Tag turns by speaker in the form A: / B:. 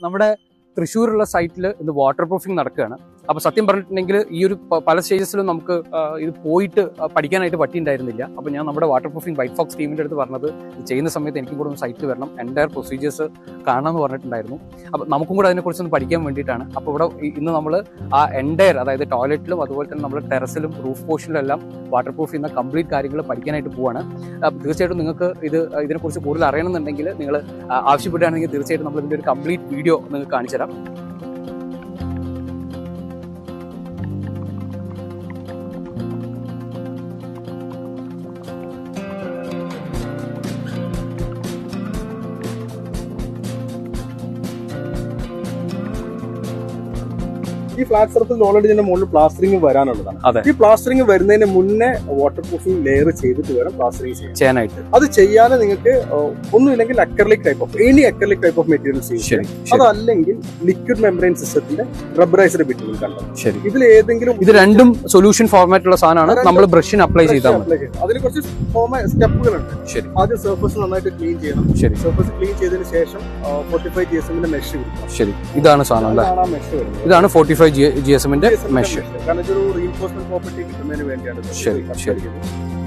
A: നമ്മുടെ തൃശ്ശൂരുള്ള സൈറ്റിൽ ഇത് വാട്ടർ പ്രൂഫിംഗ് നടക്കുകയാണ് അപ്പോൾ സത്യം പറഞ്ഞിട്ടുണ്ടെങ്കിൽ ഈ ഒരു പ- പല സ്റ്റേജസിലും നമുക്ക് ആ, ഇത് പോയിട്ട് ആ, പഠിക്കാനായിട്ട് പറ്റിയിട്ടുണ്ടായിരുന്നില്ല അപ്പോൾ ഞാൻ നമ്മുടെ വാട്ടർ പ്രൂഫിംഗ് വൈറ്റ് ഫോക്സ് ടീമിൻ്റെ അടുത്ത് പറഞ്ഞത് ഇത് ചെയ്യുന്ന സമയത്ത് എനിക്കും കൂടെ ഒന്ന് സൈറ്റിൽ വരണം എൻ്റയർ പ്രൊസീജിയേഴ്സ് കാണാമെന്ന് പറഞ്ഞിട്ടുണ്ടായിരുന്നു അപ്പോൾ നമുക്കും കൂടെ അതിനെക്കുറിച്ചൊന്ന് പഠിക്കാൻ വേണ്ടിയിട്ടാണ് അപ്പോൾ ഇവിടെ ഇ- ഇന്ന് നമ്മൾ ആ എൻ്റയർ അതായത് ടോയ്ലറ്റിലും അതുപോലെ തന്നെ നമ്മൾ ടെറസിലും റൂഫ് പോർഷനിലും എല്ലാം വാട്ടർ പ്രൂഫ് ചെയ്യുന്ന കംപ്ലീറ്റ് കാര്യങ്ങൾ പഠിക്കാനായിട്ട് പോവാണ് അപ്പോൾ തീർച്ചയായിട്ടും നിങ്ങൾക്ക് ഇത് ഇതിനെക്കുറിച്ച് കൂടുതൽ അറിയണമെന്നുണ്ടെങ്കിൽ നിങ്ങൾ ആവശ്യപ്പെടുകയാണെങ്കിൽ തീർച്ചയായിട്ടും നമ്മൾ ഇതിൻ്റെ ഒരു കംപ്ലീറ്റ് വീഡിയോ നിങ്ങൾക്ക് കാണിച്ചു തരാം
B: ഈ ഫ്ലാറ്റ് സർഫസിൽ ഓൾറെഡി ഇതിന്റെ മുകളിൽ പ്ലാസ്റ്ററിംഗ് വരാനുള്ളതാണ്
A: അതെ.
B: ഈ പ്ലാസ്റ്ററിംഗ് വരുന്നതിന് മുന്നേ വാട്ടർ പ്രൂഫിംഗ് ലെയർ ചെയ്തിട്ട് വേണം പ്ലാസ്റ്ററിംഗ് ചെയ്യാൻ
A: ചെയ്യാനായിട്ട്
B: അത് ചെയ്യാതെ നിങ്ങൾക്ക് ഒന്നുമില്ലെങ്കിൽ acrylic type of any acrylic type of materials use
A: ശരി
B: ചെയ്യാം
A: ശരി
B: അതല്ലെങ്കിൽ ലിക്വിഡ് മെമ്പറൈൻ സിസ്റ്റത്തിന്റെ റബ്ബറൈസർ ബിറ്റുകൾ കണ്ടത്
A: ശരി
B: ഇതിൽ ഏതെങ്കിലും
A: ഇത് രണ്ടും സൊല്യൂഷൻ ഫോർമാറ്റുള്ള സാധനമാണ് നമ്മൾ ബ്രഷിന് അപ്ലൈ ചെയ്താൽ മതി
B: അതിൽ കുറച്ച് സ്റ്റെപ്പുകളുണ്ട്
A: ശരി
B: ആദ്യം സർഫസ് നന്നായിട്ട് ക്ലീൻ ചെയ്യണം
A: ശരി
B: സർഫസ് ക്ലീൻ ചെയ്തതിന് ശേഷം ഫോർട്ടി ഫൈവ് ജി എസ് എമ്മിന്റെ മെഷ് കൊടുക്കണം
A: ശരി ഇതാണ് സാധനം അല്ലേ
B: അതാണ് ആ മെഷ് വരുന്നത്
A: ഇതാണ് forty five G G S എമ്മിന്റെ
B: GSM ന്റെ
A: മെഷ്
B: mesh. കാരണം ഇതൊരു റീഇൻഫോഴ്സ്മെന്റ് പ്രോപ്പർട്ടി കിട്ടുന്നതിന് വേണ്ടിയാണ് ഇത്
A: ശരി, ശരി.
B: ചെയ്യുന്നത്.